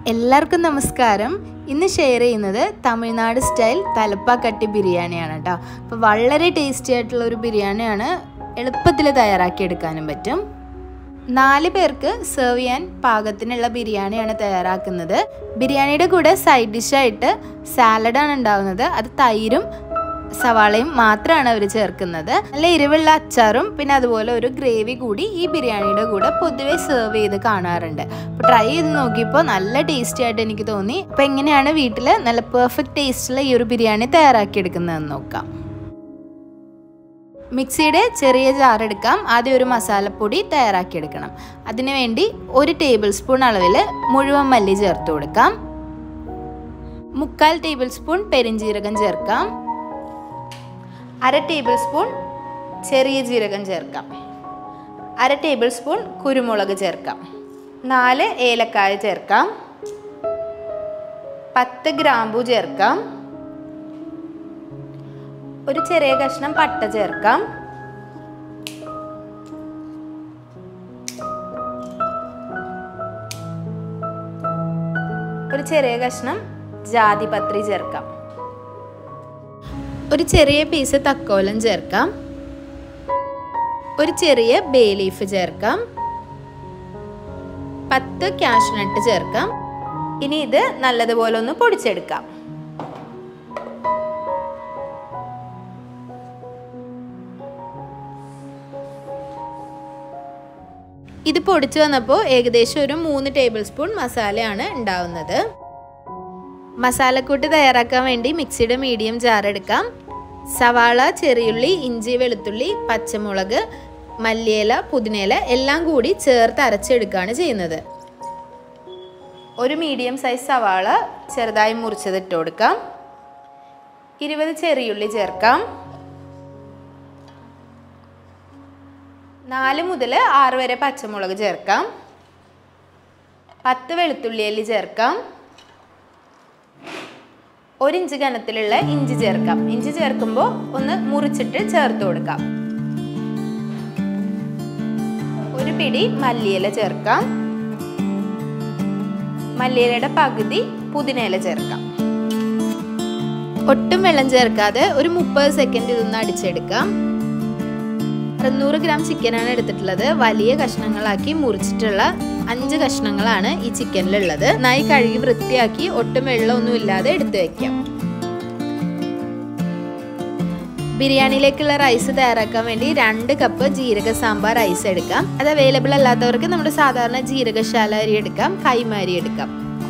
എല്ലാവർക്കും നമസ്കാരം ഇന്ന് ഷെയർ ചെയ്യുന്നത് തമിഴ്നാട് സ്റ്റൈൽ തലപ്പാക്കട്ടി ബിരിയാണിയാണ് കേട്ടോ അപ്പോൾ വളരെ ടേസ്റ്റി ആയിട്ടുള്ള ഒരു ബിരിയാണിയാണ് എളുപ്പത്തിൽ തയ്യാറാക്കിയെടുക്കാനും പറ്റും നാല് പേർക്ക് സെർവ് ചെയ്യാൻ പാകത്തിനുള്ള ബിരിയാണിയാണ് തയ്യാറാക്കുന്നത് ബിരിയാണിയുടെ കൂടെ സൈഡ് ഡിഷായിട്ട് സാലഡാണ് ഉണ്ടാകുന്നത് അത് തൈരും സവാളയും മാത്രമാണ് അവർ ചേർക്കുന്നത് നല്ല എരിവുള്ള അച്ചാറും പിന്നെ അതുപോലെ ഒരു ഗ്രേവി കൂടി ഈ ബിരിയാണിയുടെ കൂടെ പൊതുവെ സെർവ് ചെയ്ത് കാണാറുണ്ട് അപ്പോൾ ട്രൈ ചെയ്ത് നോക്കിയപ്പോൾ നല്ല ടേസ്റ്റി ആയിട്ട് എനിക്ക് തോന്നി അപ്പോൾ എങ്ങനെയാണ് വീട്ടിൽ നല്ല പെർഫെക്റ്റ് ടേസ്റ്റുള്ള ഈ ഒരു ബിരിയാണി തയ്യാറാക്കിയെടുക്കുന്നതെന്ന് നോക്കാം മിക്സിയുടെ ചെറിയ ജാർ എടുക്കാം ആദ്യം ഒരു മസാലപ്പൊടി തയ്യാറാക്കിയെടുക്കണം അതിനുവേണ്ടി ഒരു ടേബിൾ സ്പൂൺ അളവിൽ മുഴുവൻ മല്ലി ചേർത്ത് കൊടുക്കാം മുക്കാൽ ടേബിൾ സ്പൂൺ പെരിഞ്ജീരകം ചേർക്കാം അര ടേബിൾ സ്പൂൺ ചെറിയ ജീരകം ചേർക്കാം അര ടേബിൾ സ്പൂൺ കുരുമുളക് ചേർക്കാം നാല് ഏലക്കായ ചേർക്കാം പത്ത് ഗ്രാമ്പു ചേർക്കാം ഒരു ചെറിയ കഷ്ണം പട്ട ചേർക്കാം ഒരു ചെറിയ കഷ്ണം ജാതിപത്രി ചേർക്കാം ഒരു ചെറിയ പീസ് തക്കോലം ചേർക്കാം ഒരു ചെറിയ ബേ ലീഫ് ചേർക്കാം പത്ത് കാഷ്നട്ട് ചേർക്കാം ഇനി ഇത് നല്ലതുപോലെ ഒന്ന് പൊടിച്ചെടുക്കാം ഇത് പൊടിച്ചു വന്നപ്പോൾ ഏകദേശം ഒരു മൂന്ന് ടേബിൾ സ്പൂൺ മസാലയാണ് ഉണ്ടാവുന്നത് മസാലക്കൂട്ട് തയ്യാറാക്കാൻ വേണ്ടി മിക്സിയുടെ മീഡിയം ജാർ എടുക്കാം സവാള ചെറിയുള്ളി ഇഞ്ചി വെളുത്തുള്ളി പച്ചമുളക് മല്ലിയില പുതിനയില എല്ലാം കൂടി ചേർത്ത് അരച്ചെടുക്കുകയാണ് ചെയ്യുന്നത് ഒരു മീഡിയം സൈസ് സവാള ചെറുതായി മുറിച്ചത് ഇട്ട് കൊടുക്കാം ഇരുപത് ചെറിയുള്ളി ചേർക്കാം നാല് മുതൽ ആറ് വരെ പച്ചമുളക് ചേർക്കാം പത്ത് വെളുത്തുള്ളി അല്ലി ചേർക്കാം ഒരു ഇഞ്ച് കനത്തിലുള്ള ഇഞ്ചി ചേർക്കാം ഇഞ്ചി ചേർക്കുമ്പോൾ ഒന്ന് മുറിച്ചിട്ട് ചേർത്ത് കൊടുക്കാം ഒരു പിടി മല്ലിയില ചേർക്കാം മല്ലിയിലയുടെ പകുതി പുതിനയില ചേർക്കാം ഒട്ടും വെള്ളം ചേർക്കാതെ ഒരു മുപ്പത് സെക്കൻഡ് ഇതൊന്ന് അടിച്ചെടുക്കാം അറുന്നൂറ് ഗ്രാം ചിക്കനാണ് എടുത്തിട്ടുള്ളത് വലിയ കഷ്ണങ്ങളാക്കി മുറിച്ചിട്ടുള്ള അഞ്ച് കഷ്ണങ്ങളാണ് ഈ ചിക്കനിലുള്ളത് നന്നായി കഴുകി വൃത്തിയാക്കി ഒട്ടും വെള്ളമൊന്നും ഇല്ലാതെ എടുത്തു വെക്കാം ബിരിയാണിയിലേക്കുള്ള റൈസ് തയ്യാറാക്കാൻ വേണ്ടി രണ്ട് കപ്പ് ജീരക സാമ്പാർ റൈസ് എടുക്കാം അത് അവൈലബിൾ അല്ലാത്തവർക്ക് നമ്മുടെ സാധാരണ ജീരകശാല അരി എടുക്കാം കൈമ അരി എടുക്കാം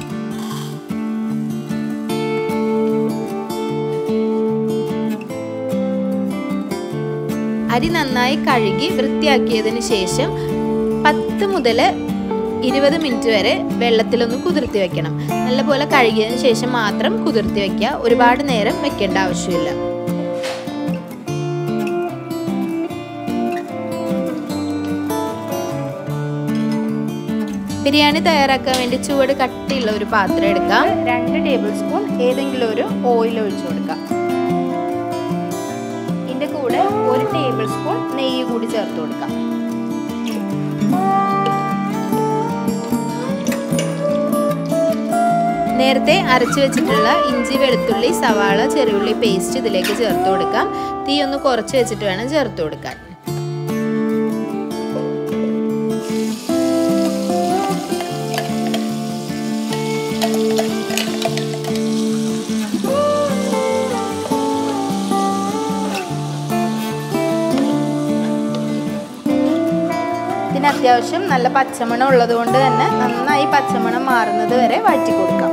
അരി നന്നായി കഴുകി വൃത്തിയാക്കിയതിന് ശേഷം പത്ത് മുതൽ ഇരുപത് മിനിറ്റ് വരെ വെള്ളത്തിലൊന്ന് കുതിർത്തി വെക്കണം നല്ലപോലെ കഴുകിയതിന് ശേഷം മാത്രം കുതിർത്തി വെക്കുക ഒരുപാട് നേരം വെക്കേണ്ട ആവശ്യമില്ല ബിരിയാണി തയ്യാറാക്കാൻ വേണ്ടി ചുവട് കട്ടിയുള്ള ഒരു പാത്രം എടുക്കാം രണ്ട് ടേബിൾ സ്പൂൺ ഏതെങ്കിലും ഒരു ഓയിൽ ഒഴിച്ചു കൊടുക്കാം ഇതിൻ്റെ കൂടെ ഒരു ടേബിൾ സ്പൂൺ നെയ്യ് കൂടി ചേർത്ത് കൊടുക്കാം നേരത്തെ അരച്ചു വെച്ചിട്ടുള്ള ഇഞ്ചി വെളുത്തുള്ളി സവാള ചെറിയുള്ളി പേസ്റ്റ് ഇതിലേക്ക് ചേർത്ത് കൊടുക്കാം തീ ഒന്ന് കുറച്ച് വെച്ചിട്ട് വേണം ചേർത്ത് കൊടുക്കാൻ ഇതിന് അത്യാവശ്യം നല്ല പച്ചമണം ഉള്ളത് കൊണ്ട് തന്നെ നന്നായി പച്ചമണം മാറുന്നത് വരെ വഴറ്റി കൊടുക്കാം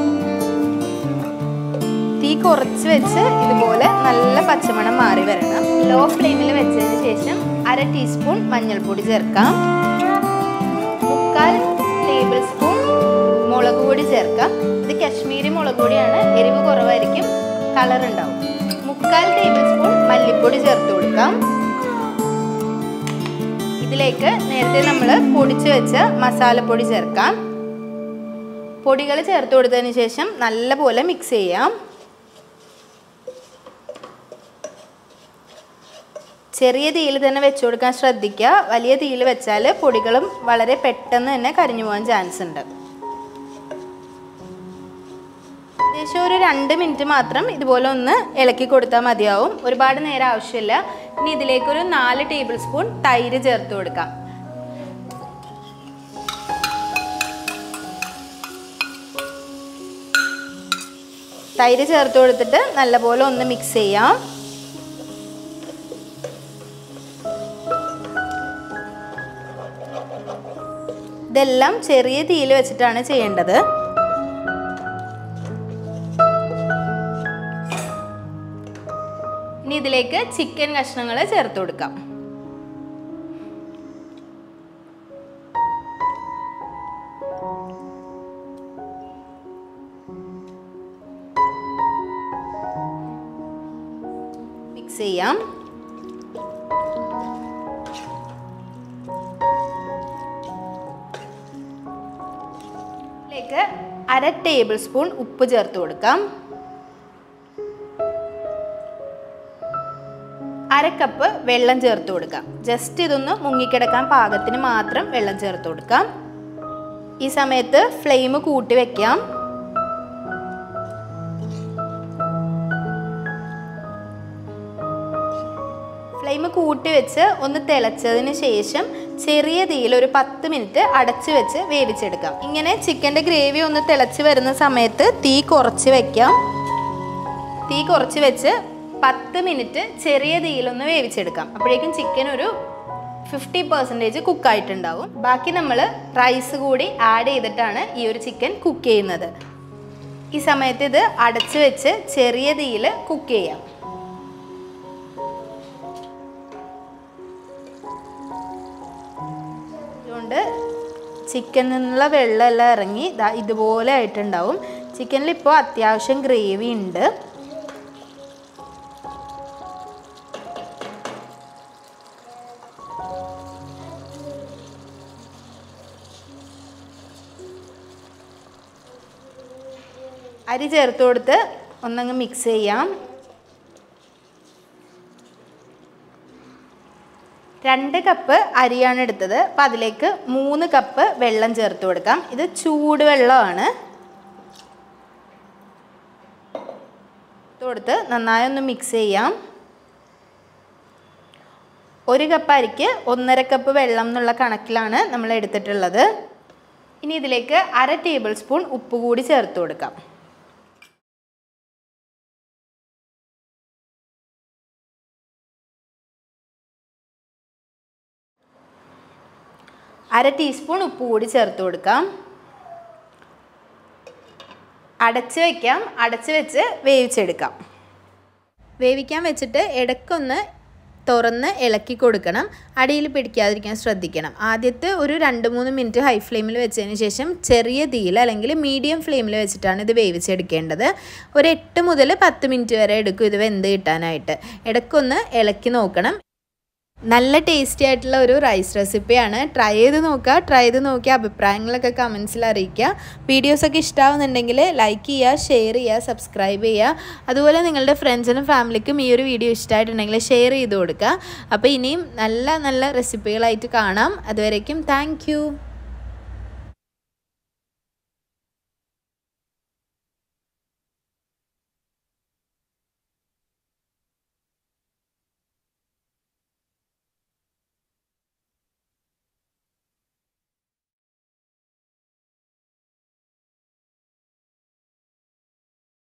തീ കുറച്ച് വെച്ച് ഇതുപോലെ നല്ല പച്ചമണം മാറി വരണം ലോ ഫ്ലെയിമിൽ വെച്ചതിന് ശേഷം അര ടീസ്പൂൺ മഞ്ഞൾപ്പൊടി ചേർക്കാം മുക്കാൽ ടേബിൾ സ്പൂൺ മുളക് പൊടി ചേർക്കാം ഇത് കശ്മീരി മുളക് പൊടിയാണ് എരിവ് കുറവായിരിക്കും കളർ ഉണ്ടാവും മുക്കാൽ ടേബിൾ സ്പൂൺ മല്ലിപ്പൊടി ചേർത്ത് കൊടുക്കാം ഇതിലേക്ക് നേരത്തെ നമ്മൾ പൊടിച്ചു വെച്ച മസാലപ്പൊടി ചേർക്കാം പൊടികൾ ചേർത്ത് കൊടുത്തതിന് ശേഷം നല്ലപോലെ മിക്സ് ചെയ്യാം ചെറിയ തീയിൽ തന്നെ വെച്ചു കൊടുക്കാൻ ശ്രദ്ധിക്കുക വലിയ തീയിൽ വെച്ചാൽ പൊടികളും വളരെ പെട്ടെന്ന് തന്നെ കരിഞ്ഞു പോകാൻ ചാൻസ് ഉണ്ട് ശേഷം ഒരു രണ്ട് മിനിറ്റ് മാത്രം ഇതുപോലെ ഒന്ന് ഇളക്കി കൊടുത്താൽ മതിയാവും ഒരുപാട് നേരം ആവശ്യമില്ല ഇനി ഇതിലേക്കൊരു നാല് ടേബിൾ സ്പൂൺ തൈര് ചേർത്ത് കൊടുക്കാം തൈര് ചേർത്ത് കൊടുത്തിട്ട് നല്ലപോലെ ഒന്ന് മിക്സ് ചെയ്യാം ഇതെല്ലാം ചെറിയ തീയിൽ വെച്ചിട്ടാണ് ചെയ്യേണ്ടത് ഇനി ഇതിലേക്ക് ചിക്കൻ കഷ്ണങ്ങൾ ചേർത്ത് കൊടുക്കാം മിക്സ് ചെയ്യാം ഇതിലേക്ക് അര ടേബിൾ സ്പൂൺ ഉപ്പ് ചേർത്ത് കൊടുക്കാം അര കപ്പ് വെള്ളം ചേർത്ത് കൊടുക്കാം ജസ്റ്റ് ഇതൊന്ന് മുങ്ങിക്കിടക്കാൻ പാകത്തിന് മാത്രം വെള്ളം ചേർത്ത് കൊടുക്കാം ഈ സമയത്ത് ഫ്ലെയിം കൂട്ടി വെക്കാം ഫ്ലെയിം കൂട്ടി വെച്ച് ഒന്ന് തിളച്ചതിന് ശേഷം ചെറിയ തീയിൽ ഒരു പത്ത് മിനിറ്റ് അടച്ചു വെച്ച് വേവിച്ചെടുക്കാം ഇങ്ങനെ ചിക്കൻ്റെ ഗ്രേവി ഒന്ന് തിളച്ച് വരുന്ന സമയത്ത് തീ കുറച്ച് വെക്കാം തീ കുറച്ച് വെച്ച് പത്ത് മിനിറ്റ് ചെറിയ തീയിലൊന്ന് വേവിച്ചെടുക്കാം അപ്പോഴേക്കും ചിക്കൻ ഒരു ഫിഫ്റ്റി പെർസെൻറ്റേജ് കുക്കായിട്ടുണ്ടാവും ബാക്കി നമ്മൾ റൈസ് കൂടി ആഡ് ചെയ്തിട്ടാണ് ഈ ഒരു ചിക്കൻ കുക്ക് ചെയ്യുന്നത് ഈ സമയത്ത് ഇത് അടച്ച് വെച്ച് ചെറിയ തീയിൽ കുക്ക് ചെയ്യാം അതുകൊണ്ട് ചിക്കനിൽ നിന്നുള്ള വെള്ളമെല്ലാം ഇറങ്ങി ദാ ഇതുപോലെ ആയിട്ടുണ്ടാവും ചിക്കനിൽ ഇപ്പോൾ അത്യാവശ്യം ഗ്രേവി ഉണ്ട് അരി ചേർത്ത് കൊടുത്ത് ഒന്നങ്ങ് മിക്സ് ചെയ്യാം രണ്ട് കപ്പ് അരിയാണ് എടുത്തത് അപ്പം അതിലേക്ക് മൂന്ന് കപ്പ് വെള്ളം ചേർത്ത് കൊടുക്കാം ഇത് ചൂടുവെള്ളമാണ് കൊടുത്ത് നന്നായി ഒന്ന് മിക്സ് ചെയ്യാം ഒരു കപ്പ് അരിക്ക് ഒന്നര കപ്പ് വെള്ളം എന്നുള്ള കണക്കിലാണ് നമ്മൾ എടുത്തിട്ടുള്ളത് ഇനി ഇതിലേക്ക് അര ടേബിൾ സ്പൂൺ ഉപ്പ് കൂടി ചേർത്ത് കൊടുക്കാം അര ടീസ്പൂൺ ഉപ്പ് കൂടി ചേർത്ത് കൊടുക്കാം അടച്ച് വയ്ക്കാം അടച്ച് വെച്ച് വേവിച്ചെടുക്കാം വേവിക്കാൻ വെച്ചിട്ട് ഇടയ്ക്കൊന്ന് തുറന്ന് ഇളക്കി കൊടുക്കണം അടിയിൽ പിടിക്കാതിരിക്കാൻ ശ്രദ്ധിക്കണം ആദ്യത്തെ ഒരു രണ്ട് മൂന്ന് മിനിറ്റ് ഹൈ ഫ്ലെയിമിൽ വെച്ചതിന് ശേഷം ചെറിയ തീയിൽ അല്ലെങ്കിൽ മീഡിയം ഫ്ലെയിമിൽ വെച്ചിട്ടാണ് ഇത് വേവിച്ചെടുക്കേണ്ടത് ഒരു എട്ട് മുതൽ പത്ത് മിനിറ്റ് വരെ എടുക്കും ഇത് വെന്ത് കിട്ടാനായിട്ട് ഇടയ്ക്കൊന്ന് ഇളക്കി നോക്കണം നല്ല ടേസ്റ്റി ആയിട്ടുള്ള ഒരു റൈസ് റെസിപ്പിയാണ് ട്രൈ ചെയ്ത് നോക്കുക ട്രൈ ചെയ്ത് നോക്കിയ അഭിപ്രായങ്ങളൊക്കെ കമൻസിൽ അറിയിക്കുക വീഡിയോസൊക്കെ ഇഷ്ടമാവുന്നുണ്ടെങ്കിൽ ലൈക്ക് ചെയ്യുക ഷെയർ ചെയ്യുക സബ്സ്ക്രൈബ് ചെയ്യുക അതുപോലെ നിങ്ങളുടെ ഫ്രണ്ട്സിനും ഫാമിലിക്കും ഈ ഒരു വീഡിയോ ഇഷ്ടമായിട്ടുണ്ടെങ്കിൽ ഷെയർ ചെയ്ത് കൊടുക്കുക അപ്പോൾ ഇനിയും നല്ല നല്ല റെസിപ്പികളായിട്ട് കാണാം അതുവരേക്കും താങ്ക്